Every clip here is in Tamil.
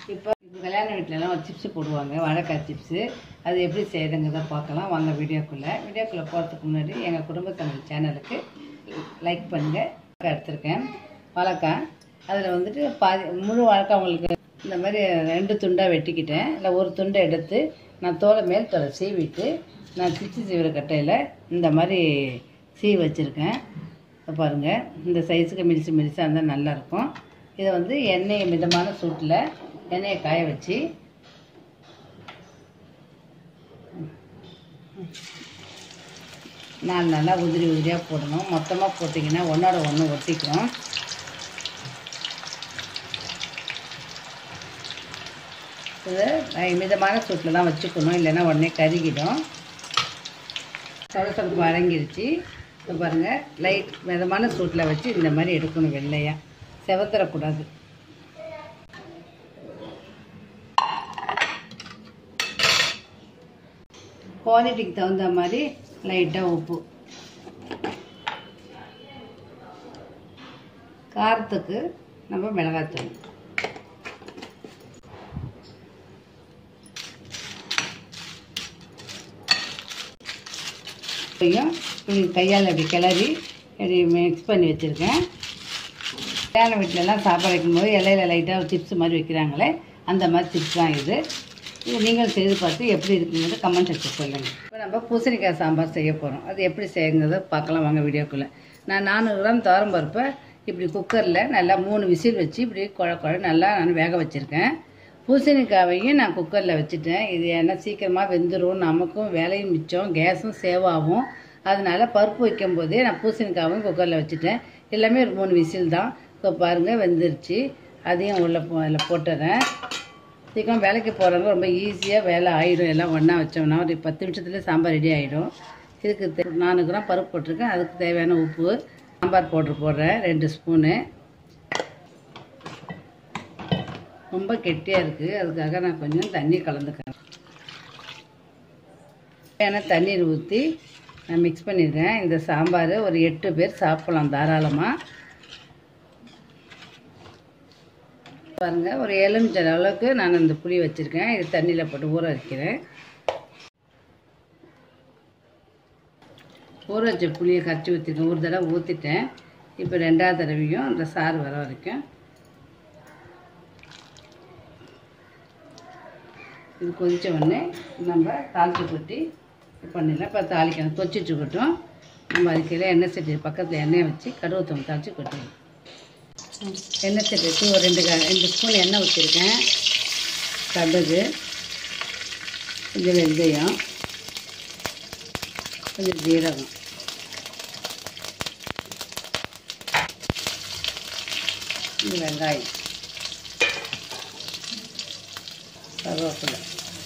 இப்போ இப்போ கல்யாண வீட்டிலலாம் ஒரு சிப்ஸ் போடுவாங்க வாழைக்காய் சிப்ஸு அது எப்படி செய்யுதுங்கிறத பார்க்கலாம் வாங்க வீடியோக்குள்ளே வீடியோக்குள்ளே போகிறதுக்கு முன்னாடி எங்கள் குடும்ப தமிழ் சேனலுக்கு லைக் பண்ணுங்கள் எடுத்திருக்கேன் வாழைக்காய் அதில் வந்துட்டு பாதி முழு வாழைக்காய் உங்களுக்கு இந்த மாதிரி ரெண்டு துண்டாக வெட்டிக்கிட்டேன் இல்லை ஒரு துண்டை எடுத்து நான் தோலை மேல் தோலை சீவிட்டு நான் சிப்ஸ் சீவிர கட்டையில் இந்த மாதிரி சீவி வச்சுருக்கேன் இதை பாருங்கள் இந்த சைஸுக்கு மெலிசு மெலிசாக இருந்தால் நல்லாயிருக்கும் இதை வந்து எண்ணெயை மிதமான சூட்டில் எண்ணெயை காய வச்சு நாலு நல்லா உதிரி உதிரியாக போடணும் மொத்தமாக போட்டிங்கன்னா ஒன்றோட ஒன்று ஒட்டிக்கும் இதை நான் மிதமான சூட்டில் தான் வச்சுக்கணும் இல்லைன்னா உடனே கருகிடும் சொலசொலப்பு அடங்கிருச்சு இப்போ பாருங்கள் லைட் மிதமான சூட்டில் வச்சு இந்த மாதிரி எடுக்கணும் வெள்ளையாக செவத்தரக்கூடாது குவாலிட்டிக்கு தகுந்த மாதிரி லைட்டாக உப்பு காரத்துக்கு நம்ம மிளகாத்தூள் இப்படியும் இப்படி கையால் இப்படி கிளறி இப்படி மிக்ஸ் பண்ணி வச்சுருக்கேன் கல்யாண வீட்டிலலாம் சாப்பாடு வைக்கும்போது இலையில லைட்டாக சிப்ஸ் மாதிரி வைக்கிறாங்களே அந்த மாதிரி சிப்ஸ் தான் இது இது நீங்கள் செய்து பார்த்து எப்படி இருக்குங்கிறது கமெண்ட் செக்ஷன் சொல்லுங்கள் இப்போ நம்ம பூசணிக்காய் சாம்பார் செய்ய போகிறோம் அது எப்படி செய்யுங்கிறத பார்க்கலாம் வாங்க வீடியோக்குள்ளே நான் நானூறு கிராம் துவரம் பருப்பை இப்படி குக்கரில் நல்லா மூணு விசில் வச்சு இப்படி குழ குழ நல்லா நான் வேக வச்சுருக்கேன் பூசணிக்காவையும் நான் குக்கரில் வச்சுட்டேன் இது ஏன்னா சீக்கிரமாக வெந்துடும் நமக்கும் வேலையும் மிச்சம் கேஸும் சேவ் ஆகும் அதனால பருப்பு வைக்கும் போதே நான் பூசணிக்காவும் குக்கரில் வச்சுட்டேன் எல்லாமே ஒரு மூணு விசில் தான் இப்போ பாருங்கள் வெந்துருச்சு அதையும் உள்ளே போ அதில் போட்டுறேன் சீக்கிரம் வேலைக்கு போகிறவங்க ரொம்ப ஈஸியாக வேலை ஆகிடும் எல்லாம் ஒன்றா வச்சோம்னா ஒரு பத்து நிமிஷத்துலேயே சாம்பார் ரெடி ஆகிடும் இதுக்கு தே நானூறு கிராம் பருப்பு போட்டிருக்கேன் அதுக்கு தேவையான உப்பு சாம்பார் பவுட்ரு போடுறேன் ரெண்டு ஸ்பூனு ரொம்ப கெட்டியாக இருக்குது அதுக்காக நான் கொஞ்சம் தண்ணி கலந்துக்கிறேன் ஏன்னா தண்ணீர் ஊற்றி நான் மிக்ஸ் பண்ணிடுறேன் இந்த சாம்பார் ஒரு எட்டு பேர் சாப்பிட்லாம் தாராளமாக பாருங்கள் ஒரு எலுமிச்சை அளவுக்கு நான் இந்த புளி வச்சுருக்கேன் இது தண்ணியில் போட்டு ஊற வைக்கிறேன் ஊற வச்ச புளியை கரைச்சி ஊற்றிருக்கேன் ஒரு தடவை ஊற்றிட்டேன் இப்போ ரெண்டாவது தடவையும் அந்த சாறு வர வரைக்கும் இது கொதித்த உடனே நம்ம தாளித்து கொட்டி பண்ணிடலாம் இப்போ தாளிக்கணும் கொச்சிட்டு இருக்கட்டும் நம்ம அதுக்கு எண்ணெய் சட்டி பக்கத்தில் எண்ணெய் வச்சு கடுவத்தம் தாளித்து கொட்டிடணும் எண்ணெய் சட்டி வச்சு ஒரு ரெண்டு க- ரெண்டு ஸ்பூன் எண்ணெய் ஊற்றிருக்கேன் கடுகு கொஞ்சம் வெந்தயம் கொஞ்சம் ஜீரகம் இந்த வெங்காயம் கருவேப்பிலை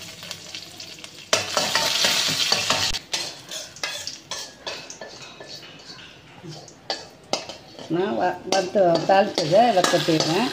நான் வ வறுத்து தாளித்ததை இதில் கொட்டிடுறேன்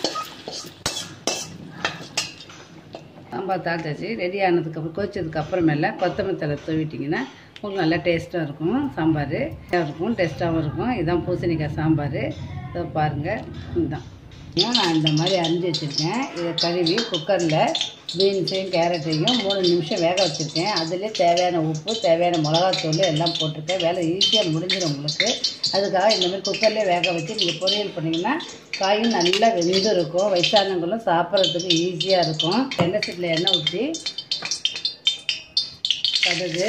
சாம்பார் தாளிச்சாச்சு ரெடி ஆனதுக்கப்புறம் கொதிச்சதுக்கு அப்புறமேல கொத்தமல்லி தலை தூவிட்டிங்கன்னா உங்களுக்கு நல்லா டேஸ்ட்டாக இருக்கும் சாம்பார் இருக்கும் டேஸ்ட்டாகவும் இருக்கும் இதுதான் பூசணிக்காய் சாம்பார் இதை பாருங்கள் இதுதான் ஏன் நான் இந்த மாதிரி அரிஞ்சு வச்சுருக்கேன் இதை கழுவி குக்கரில் பீன்ஸையும் கேரட்டையும் மூணு நிமிஷம் வேக வச்சுருக்கேன் அதிலே தேவையான உப்பு தேவையான மிளகாத்தூள் எல்லாம் போட்டிருக்கேன் வேலை ஈஸியாக முடிஞ்சிடும் உங்களுக்கு அதுக்காக இந்த மாதிரி குக்கர்லேயே வேக வச்சு நீங்கள் பொரியல் பண்ணிங்கன்னா காயும் நல்லா வெந்து இருக்கும் வயசானவங்களும் சாப்பிட்றதுக்கு ஈஸியாக இருக்கும் எண்ணெய் சட்டியில் எண்ணெய் ஊற்றி கடுகு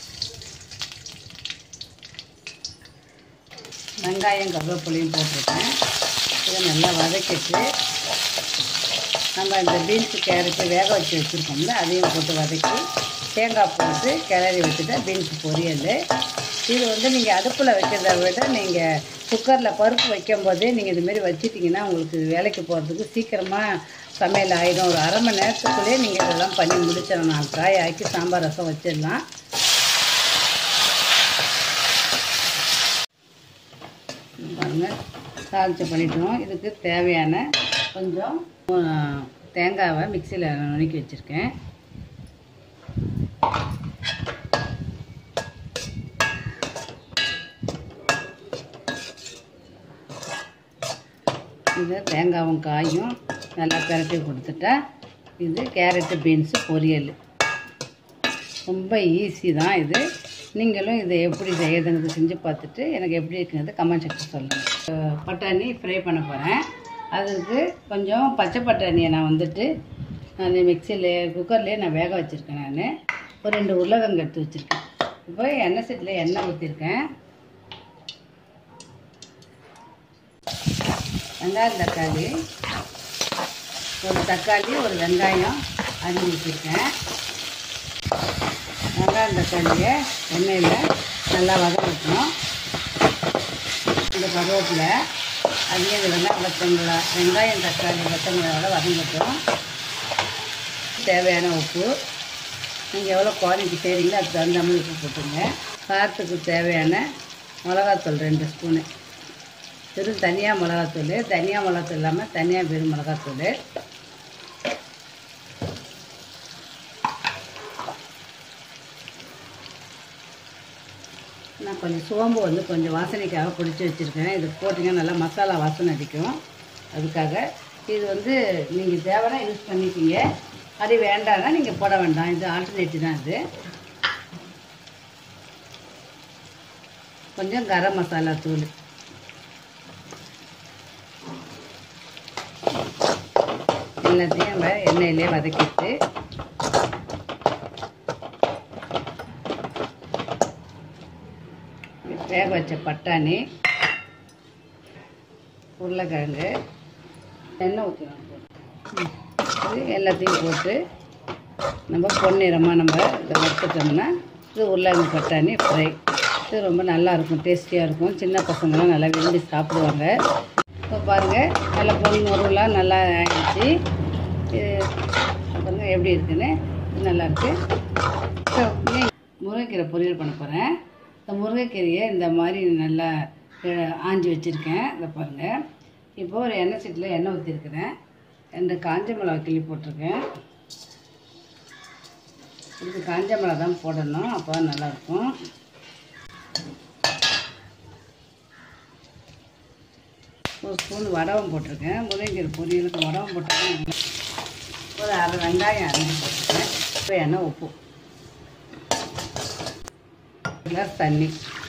வெங்காயம் கருவேப்பிலையும் போட்டிருக்கேன் இதை நல்லா வதக்கிட்டு நம்ம இந்த பீன்ஸு கேரட்டு வேக வச்சு வச்சுருக்கோம்ல அதையும் போட்டு வதக்கி தேங்காய் போட்டு கிளறி வச்சுட்டா பீன்ஸ் பொரியல் இது வந்து நீங்கள் அடுப்பில் வைக்கிறத விட நீங்கள் குக்கரில் பருப்பு வைக்கும் போதே நீங்கள் இதுமாரி வச்சிட்டிங்கன்னா உங்களுக்கு வேலைக்கு போகிறதுக்கு சீக்கிரமாக சமையல் ஆகிடும் ஒரு அரை மணி நேரத்துக்குள்ளேயே நீங்கள் இதெல்லாம் பண்ணி முடிச்சிடலாம் நாலு காய் ஆக்கி சாம்பார் ரசம் வச்சிடலாம் பாருங்கள் தாளிச்சு பண்ணிட்டோம் இதுக்கு தேவையான கொஞ்சம் ஆ, தேங்காவை மிக்சியில் நுணுக்கி வச்சுருக்கேன் இதை தேங்காவும் காயும் நல்லா பிரட்டி கொடுத்துட்டா இது கேரட்டு பீன்ஸு பொரியல் ரொம்ப ஈஸி தான் இது நீங்களும் இதை எப்படி செய்யறதுன்னு செஞ்சு பார்த்துட்டு எனக்கு எப்படி இருக்குங்கிறது கமெண்ட் செக்ஷன் சொல்லுங்கள் பட்டாணி ஃப்ரை பண்ண போகிறேன் அதுக்கு கொஞ்சம் பச்சை பட்டாணியை நான் வந்துட்டு நான் மிக்சியில் குக்கர்லேயே நான் வேக வச்சுருக்கேன் நான் ஒரு ரெண்டு உருளைக்கிழங்கு எடுத்து வச்சுருக்கேன் இப்போ எண்ணெய் செட்டில் எண்ணெய் ஊற்றிருக்கேன் வெங்காயம் தக்காளி ஒரு தக்காளி ஒரு வெங்காயம் அரிஞ்சு வச்சுருக்கேன் வெங்காயம் தக்காளியை எண்ணெயில் நல்லா வதக்கணும் இந்த கருவேப்பிலை அதையும் இது வெங்காயம் வத்தமிளா வெங்காயம் தக்காளி வத்தமிளோட வதங்கட்டும் தேவையான உப்பு நீங்கள் எவ்வளோ குவாலிட்டி செய்கிறீங்களோ அதுக்கு தகுந்த மாதிரி உப்பு போட்டுங்க காரத்துக்கு தேவையான மிளகாத்தூள் ரெண்டு ஸ்பூனு வெறும் தனியாக மிளகாத்தூள் தனியாக மிளகாத்தூள் இல்லாமல் தனியாக வெறும் மிளகாத்தூள் நான் கொஞ்சம் சோம்பு வந்து கொஞ்சம் வாசனைக்காக பிடிச்சி வச்சுருக்கேன் இது போட்டிங்கன்னா நல்லா மசாலா வாசனை அடிக்கும் அதுக்காக இது வந்து நீங்கள் தேவைன்னா யூஸ் பண்ணிக்கிங்க அது வேண்டாம்னா நீங்கள் போட வேண்டாம் இது ஆல்டர்னேட்டிவ் தான் இது கொஞ்சம் கரம் மசாலா தூள் எல்லாத்தையும் நம்ம எண்ணெயிலே வதக்கிட்டு வேக வச்ச பட்டாணி உருளைக்கிழங்கு எண்ணெய் ஊற்றணும் இது எல்லாத்தையும் போட்டு நம்ம பொன்னிறமாக நம்ம இதை வறுத்துட்டோம்னா இது உருளைக்கிழங்கு பட்டாணி ஃப்ரை இது ரொம்ப நல்லா இருக்கும் டேஸ்டியாக இருக்கும் சின்ன பசங்களாம் நல்லா விரும்பி சாப்பிடுவாங்க இப்போ பாருங்கள் நல்லா பொன் முருகெலாம் நல்லா ஆயிடுச்சு இது பாருங்கள் எப்படி இருக்குன்னு இது நல்லா இருக்கு இப்போ முருங்கைக்கீரை பொரியல் பண்ண போகிறேன் இந்த முருங்கைக்கீரையை இந்த மாதிரி நல்லா அஹ், ஆஞ்சி வச்சுருக்கேன் இதை பாருங்கள் இப்போ ஒரு எண்ணெய் சீட்டில் எண்ணெய் ஊற்றிருக்கிறேன் ரெண்டு காஞ்ச மிளகா கிள்ளி போட்டிருக்கேன் இதுக்கு காஞ்ச மிளகா தான் போடணும் அப்போ தான் நல்லாயிருக்கும் ஒரு ஸ்பூன் வடகம் போட்டிருக்கேன் முருங்கைக்கீரை பொரியலுக்கு வடகம் போட்டிருக்கேன் ஒரு அரை வெங்காயம் அரைஞ்சி போட்டிருக்கேன் இப்போ எண்ணெய் உப்பு கிளாஸ் தண்ணி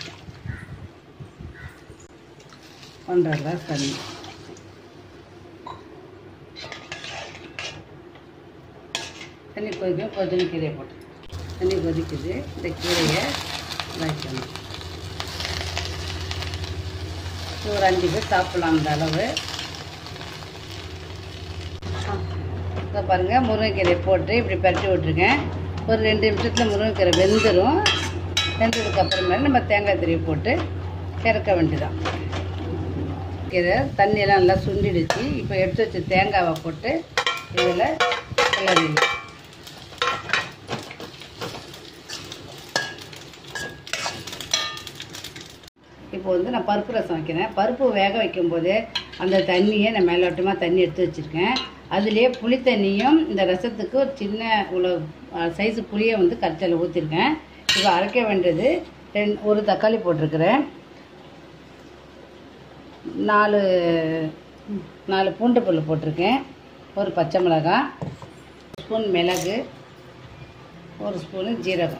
ஒன்றரை கிளாஸ் தண்ணி தண்ணி கொதிக்கும் கொதின கீரையை போட்டு தண்ணி கொதிக்குது இந்த கீரையை வைக்கணும் ஒரு அஞ்சு பேர் சாப்பிடலாம் அந்த அளவு இப்போ பாருங்கள் முருங்கைக்கீரை போட்டு இப்படி பரட்டி விட்ருக்கேன் ஒரு ரெண்டு நிமிஷத்தில் முருங்கைக்கீரை வெந்துடும் வெந்ததுக்கு அப்புறமேல நம்ம தேங்காய் திருவி போட்டு இறக்க வேண்டியதான் கீரை தண்ணியெல்லாம் நல்லா சுண்டிடுச்சு இப்போ எடுத்து வச்ச தேங்காவை போட்டு இதில் கிளறிடணும் இப்போ வந்து நான் பருப்பு ரசம் வைக்கிறேன் பருப்பு வேக வைக்கும்போதே அந்த தண்ணியை நான் மேலோட்டமாக தண்ணி எடுத்து வச்சுருக்கேன் அதுலேயே புளி தண்ணியும் இந்த ரசத்துக்கு ஒரு சின்ன உள்ள சைஸு புளியை வந்து கரைச்சல் ஊற்றிருக்கேன் இப்போ அரைக்க வேண்டியது ரெண்டு ஒரு தக்காளி போட்டிருக்கிறேன் நாலு நாலு பூண்டு பல் போட்டிருக்கேன் ஒரு பச்சை மிளகாய் ஒரு ஸ்பூன் மிளகு ஒரு ஸ்பூனு ஜீரகம்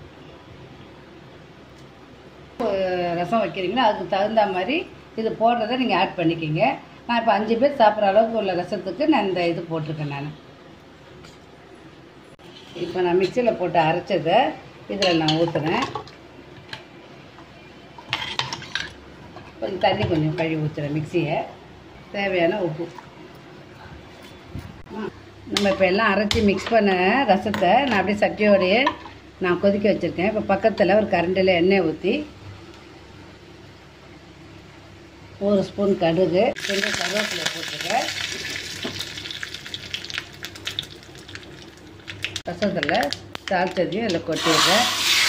அஹ் ரசம் வைக்கிறீங்களோ அதுக்கு தகுந்த மாதிரி இது போடுறத நீங்கள் ஆட் பண்ணிக்கிங்க நான் இப்போ அஞ்சு பேர் சாப்பிட்ற அளவுக்கு உள்ள ரசத்துக்கு நான் இந்த இது போட்டிருக்கேன் நான் இப்போ நான் மிக்சியில் போட்டு அரைச்சதை இதில் நான் ஊற்றுறேன் கொஞ்சம் தண்ணி கொஞ்சம் கழுவி ஊற்றுறேன் மிக்சியை தேவையான உப்பு ம், நம்ம இப்போ எல்லாம் அரைச்சி மிக்ஸ் பண்ண ரசத்தை நான் அப்படியே சட்டியோடையே நான் கொதிக்க வச்சுருக்கேன் இப்போ பக்கத்தில் ஒரு கரண்டில் எண்ணெய் ஊற்றி ஒரு ஸ்பூன் கடுகு கொஞ்சம் கருவேப்பிலை போட்டுருக்கேன் ரசத்தில் தாழ்த்ததையும் இதில் கொட்டிடுறேன்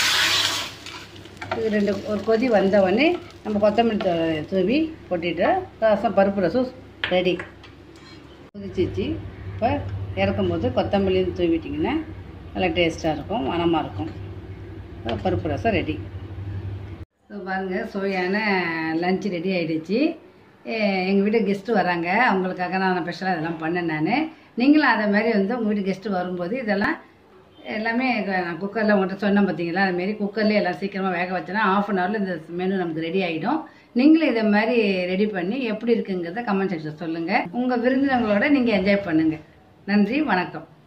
இது ரெண்டு ஒரு கொதி வந்தவொடனே நம்ம கொத்தமல்லி தூ- தூவி கொட்டிட்டு ரசம் பருப்பு ரசம் ரெடி கொதிச்சிச்சு இப்போ இறக்கும் போது கொத்தமல்லியும் தூவிட்டிங்கன்னா நல்லா டேஸ்ட்டாக இருக்கும் மணமாக இருக்கும் இப்போ பருப்பு ரசம் ரெடி இப்போ பாருங்கள் சுவையான லஞ்ச் ரெடி ஆகிடுச்சு எங்கள் வீட்டு கெஸ்ட்டு வராங்க அவங்களுக்காக நான் ஸ்பெஷலாக இதெல்லாம் பண்ணேன் நான் நீங்களும் அதே மாதிரி வந்து உங்கள் வீட்டு கெஸ்ட்டு வரும்போது இதெல்லாம் எல்லாமே க- நான் குக்கரில் உங்கள்கிட்ட சொன்னேன் பார்த்தீங்களா அதுமாரி குக்கர்லேயே எல்லாம் சீக்கிரமாக வேக வச்சேன்னா ஆஃப் அன் ஹவரில் இந்த மெனு நமக்கு ரெடி ஆகிடும் நீங்களும் இதை மாதிரி ரெடி பண்ணி எப்படி இருக்குங்கிறத கமெண்ட் செக்ஷன் சொல்லுங்கள் உங்கள் விருந்தினங்களோட நீங்கள் என்ஜாய் பண்ணுங்கள் நன்றி வணக்கம்